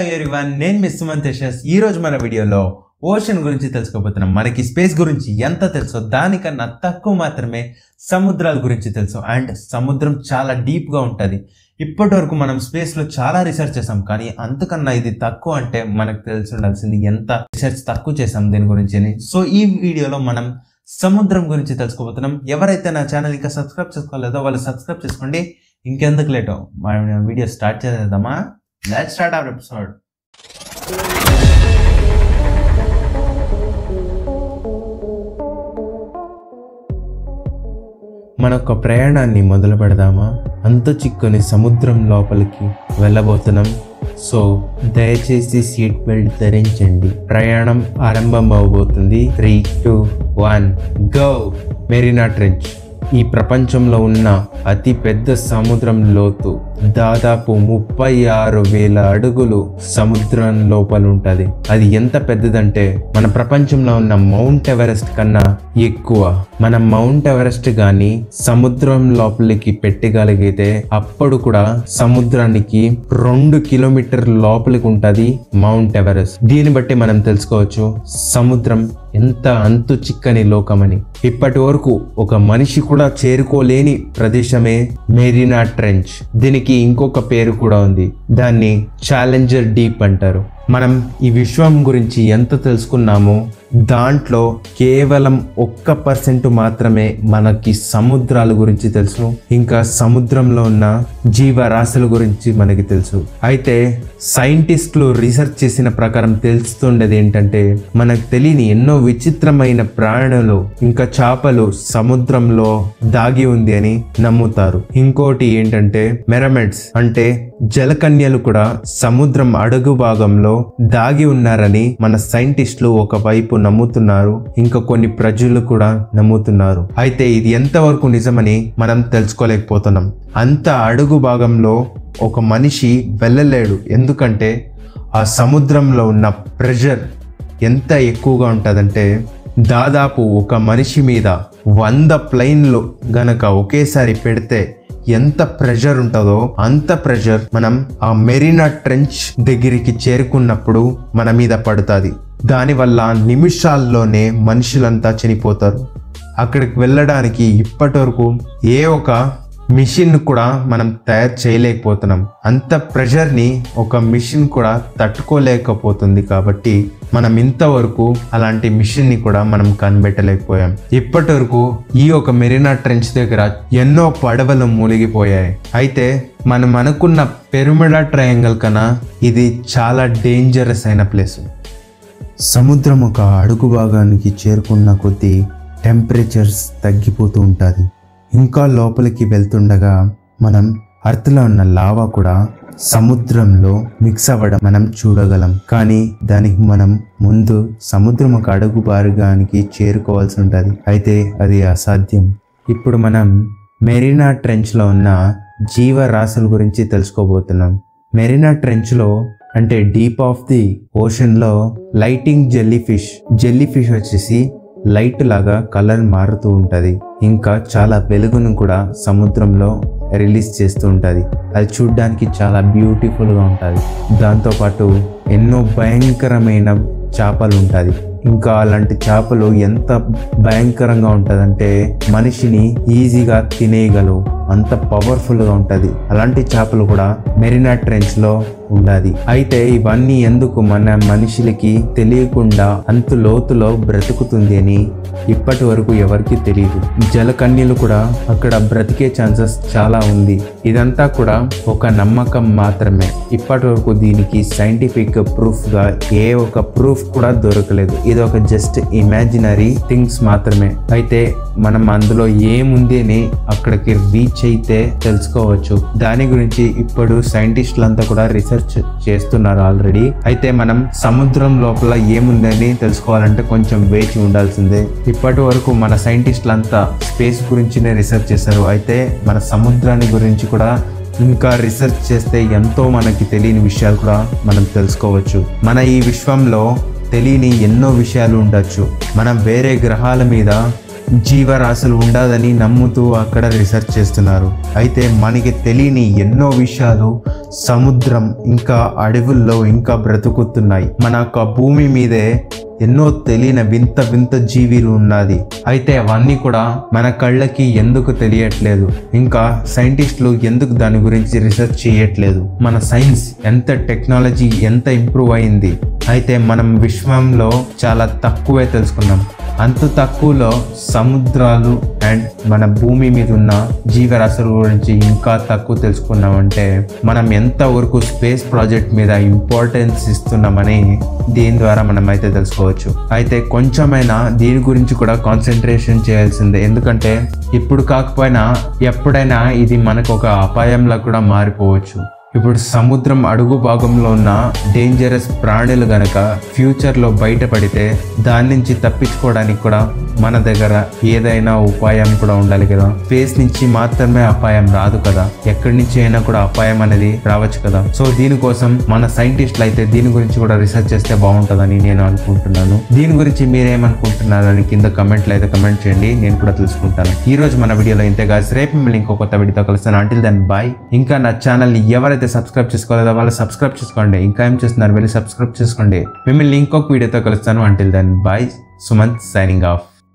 everyone నేను miss Sumanth Yashas ఈ రోజు మన వీడియోలో ఓషన్ గురించి తెలుసుకోబోతున్నాం మనకి స్పేస్ గురించి ఎంత తెలుసో దానికన్నా తక్కువ మాత్రమే సముద్రాల గురించి తెలుసు అండ్ సముద్రం చాలా డీప్ గా ఉంటది ఇప్పటి వరకు మనం స్పేస్ లో చాలా రీసెర్చ్ చేసాం కానీ అంతకన్నా ఇది తక్కువ అంటే మనకు తెలిసి ఉండాల్సింది ఎంత రీసెర్చ్ తక్కువ చేసాం దీని గురించి అని సో ఈ వీడియోలో మనం సముద్రం గురించి తెలుసుకోబోతున్నాం ఎవరైతే నా ఛానల్ ఇంకా సబ్స్క్రైబ్ చేసుకోలేదో వాళ్ళు సబ్స్క్రైబ్ చేసుకోండి ఇంకెందుకు లేటో మన వీడియో స్టార్ట్ చేద్దామా లెట్ స్టార్ట్ అవర్ ఎపిసోడ్ మన ఒక ప్రయాణాన్ని మొదలు పెడదామా అంత చిక్కుని సముద్రం లోపలికి వెళ్ళబోతున్నాం సో దయచేసి సీట్ బెల్ట్ ధరించండి ప్రయాణం ఆరంభం అవబోతుంది three two one go Mariana Trench ఈ ప్రపంచంలో ఉన్న అతి పెద్ద సముద్రం లోతు దాదాపు ముప్పై ఆరు వేల అడుగులు సముద్రం లోపల ఉంటది అది ఎంత పెద్దదంటే మన ప్రపంచంలో ఉన్న మౌంట్ ఎవరెస్ట్ కన్నా ఎక్కువ మన మౌంట్ ఎవరెస్ట్ గాని సముద్రం లోపలికి పెట్టగలిగితే అప్పుడు కూడా సముద్రానికి రెండు కిలోమీటర్ లోపలికి ఉంటది మౌంట్ ఎవరెస్ట్ దీన్ని బట్టి మనం తెలుసుకోవచ్చు సముద్రం ఎంత అంతు చిక్కని లోకమని ఇప్పటి వరకు ఒక మనిషి కూడా చేరుకోలేని ప్రదేశమే మెరీనా ట్రెంచ్ దీనికి ఇంకొక పేరు కూడా ఉంది దాన్ని ఛాలెంజర్ డీప్ అంటారు మనం ఈ విశ్వం గురించి ఎంత తెలుసుకున్నామో దాంట్లో కేవలం ఒక్క పర్సెంట్ మాత్రమే మనకి సముద్రాల గురించి తెలుసు ఇంకా సముద్రంలో ఉన్న జీవరాశుల గురించి మనకి తెలుసు అయితే సైంటిస్టులు రీసెర్చ్ చేసిన ప్రకారం తెలుస్తుండేది ఏంటంటే మనకు తెలియని ఎన్నో విచిత్రమైన ప్రాణులు ఇంకా చేపలు సముద్రంలో దాగి ఉంది అని నమ్ముతారు ఇంకోటి ఏంటంటే మెరమెడ్స్ అంటే జలకన్యలు కూడా సముద్రం అడుగు భాగంలో దాగి ఉన్నారని మన సైంటిస్టులు ఒకవైపు నమ్ముతున్నారు ఇంకా కొన్ని ప్రజలు కూడా నమ్ముతున్నారు అయితే ఇది ఎంతవరకు నిజమని మనం తెలుసుకోలేకపోతున్నాం అంత అడుగు భాగంలో ఒక మనిషి వెళ్ళలేడు ఎందుకంటే ఆ సముద్రంలో ఉన్న ప్రెషర్ ఎంత ఎక్కువగా ఉంటుందంటే దాదాపు ఒక మనిషి మీద వంద ప్లైన్లు గనక ఒకేసారి పెడితే ఎంత ప్రెషర్ ఉంటుందో అంత ప్రెషర్ మనం ఆ మెరీనా ట్రెంచ్ దగ్గరికి చేరుకున్నప్పుడు మన మీద పడుతుంది దానివల్ల నిమిషాల్లోనే మనుషులంతా చనిపోతారు అక్కడికి వెళ్ళడానికి ఇప్పటి వరకు ఏ ఒక మిషన్ కూడా మనం తయారు చేయలేకపోతున్నాం అంత ప్రెషర్ని ఒక మిషన్ కూడా తట్టుకోలేకపోతుంది కాబట్టి మనం ఇంతవరకు అలాంటి మిషన్ని కూడా మనం కనిపెట్టలేకపోయాం ఇప్పటి వరకు ఈ ఒక మెరీనా ట్రెంచ్ దగ్గర ఎన్నో పడవలు మూలిగిపోయాయి అయితే మనం అనుకున్న పెరుమిడా ట్రయాంగల్ కన్నా ఇది చాలా డేంజరస్ అయిన ప్లేస్ సముద్రం ఒక అడుగు భాగానికి చేరుకున్న కొద్దీ టెంపరేచర్స్ తగ్గిపోతూ ఉంటుంది ఇంకా లోపలికి వెళ్తుండగా మనం అర్త్లో ఉన్న లావా కూడా సముద్రంలో మిక్స్ అవ్వడం మనం చూడగలం కానీ దానికి మనం ముందు సముద్రం ఒక అడుగు భాగానికి చేరుకోవాల్సి ఉంటుంది అయితే అది అసాధ్యం ఇప్పుడు మనం మెరీనా ట్రెంచ్లో ఉన్న జీవరాశుల గురించి తెలుసుకోబోతున్నాం మెరీనా ట్రెంచ్లో అంటే డీప్ ఆఫ్ ది ఓషన్లో lighting jellyfish jellyfish వచ్చేసి లైట్ లాగా కలర్ మారుతూ ఉంటుంది ఇంకా చాలా వెలుగును కూడా సముద్రంలో రిలీజ్ చేస్తూ ఉంటుంది అది చూడ్డానికి చాలా బ్యూటిఫుల్గా ఉంటుంది దాంతోపాటు ఎన్నో భయంకరమైన చేపలు ఉంటుంది ఇంకా అలాంటి చేపలు ఎంత భయంకరంగా ఉంటుందంటే మనిషిని ఈజీగా తినేయగలవు అంత పవర్ఫుల్గా ఉంటుంది అలాంటి చేపలు కూడా మెరీనా ట్రెంచ్లో ఉండాలి అయితే ఇవన్నీ ఎందుకు మన మనుషులకి తెలియకుండా అంత లోతులో బ్రతుకుతుంది అని ఇప్పటి వరకు ఎవరికి తెలియదు జలకన్యలు కూడా అక్కడ బ్రతికే ఛాన్సెస్ చాలా ఉంది ఇదంతా కూడా ఒక నమ్మకం మాత్రమే ఇప్పటి వరకు దీనికి సైంటిఫిక్ ప్రూఫ్ గా ఏ ఒక ప్రూఫ్ కూడా దొరకలేదు ఇది ఒక జస్ట్ ఇమాజినరీ థింగ్స్ మాత్రమే అయితే మనం అందులో ఏముంది అని అక్కడికి రీచ్ అయితే తెలుసుకోవచ్చు దాని గురించి ఇప్పుడు సైంటిస్టులంతా కూడా రీసెర్చ్ చేస్తున్నారు ఆల్రెడీ అయితే మనం సముద్రం లోపల ఏముందని తెలుసుకోవాలంటే కొంచెం వేచి ఉండాల్సిందే ఇప్పటి వరకు మన సైంటిస్టులంతా స్పేస్ గురించినే రీసెర్చ్ చేశారు అయితే మన సముద్రాన్ని గురించి కూడా ఇంకా రీసెర్చ్ చేస్తే ఎంతో మనకి తెలియని విషయాలు కూడా మనం తెలుసుకోవచ్చు మన ఈ విశ్వంలో తెలియని ఎన్నో విషయాలు ఉండొచ్చు మనం వేరే గ్రహాల మీద జీవరాశులు ఉండదని నమ్ముతూ అక్కడ రీసెర్చ్ చేస్తున్నారు అయితే మనకి తెలియని ఎన్నో విషయాలు సముద్రం ఇంకా అడవుల్లో ఇంకా బ్రతుకుతున్నాయి మన యొక్క భూమి మీదే ఎన్నో తెలియని వింత వింత జీవిలు ఉన్నది అయితే అవన్నీ కూడా మన కళ్ళకి ఎందుకు తెలియట్లేదు ఇంకా సైంటిస్టులు ఎందుకు దాని గురించి రీసెర్చ్ చేయట్లేదు మన సైన్స్ ఎంత టెక్నాలజీ ఎంత ఇంప్రూవ్ అయింది అయితే మనం విశ్వంలో చాలా తక్కువే తెలుసుకున్నాం అంత తక్కువలో సముద్రాలు అండ్ మన భూమి మీద ఉన్న జీవరాశుల గురించి ఇంకా తక్కువ తెలుసుకున్నామంటే మనం ఎంత వరకు స్పేస్ ప్రాజెక్ట్ మీద ఇంపార్టెన్స్ ఇస్తున్నామని దీని ద్వారా మనం అయితే తెలుసుకోవచ్చు అయితే కొంచెమైనా దీని గురించి కూడా కాన్సన్ట్రేషన్ చేయాల్సిందే ఎందుకంటే ఇప్పుడు కాకపోయినా ఎప్పుడైనా ఇది మనకు ఒక అపాయంలా కూడా మారిపోవచ్చు ఇప్పుడు సముద్రం అడుగు భాగంలో ఉన్న డేంజరస్ ప్రాణులు గనక ఫ్యూచర్లో బయటపడితే దాని నుంచి తప్పించుకోవడానికి కూడా మన దగ్గర ఏదైనా ఉపాయం కూడా ఉండాలి కదా స్పేస్ నుంచి మాత్రమే అపాయం రాదు కదా ఎక్కడి నుంచి అయినా కూడా అపాయం అనేది రావచ్చు కదా సో దీనికోసం మన సైంటిస్టులు అయితే దీని గురించి కూడా రీసెర్చ్ చేస్తే బాగుంటుందని నేను అనుకుంటున్నాను దీని గురించి మీరేమనుకుంటున్నారు అని కింద కమెంట్లు అయితే కమెంట్ చేయండి నేను కూడా తెలుసుకుంటాను ఈ రోజు మన వీడియోలో ఇంతే కాదు రేపు మిమ్మల్ని ఇంకో కొత్త వీడియోతో కలుస్తాను అంటిల్ దెన్ బాయ్ ఇంకా నా ఛానల్ ఎవరైతే సబ్స్క్రైబ్ చేసుకోలేదో వాళ్ళు సబ్స్క్రైబ్ చేసుకోండి ఇంకా ఏం చేస్తున్నారు వెళ్ళి సబ్స్క్రైబ్ చేసుకోండి మిమ్మల్ని ఇంకొక వీడియోతో కలుస్తాను until then bye Sumanth signing of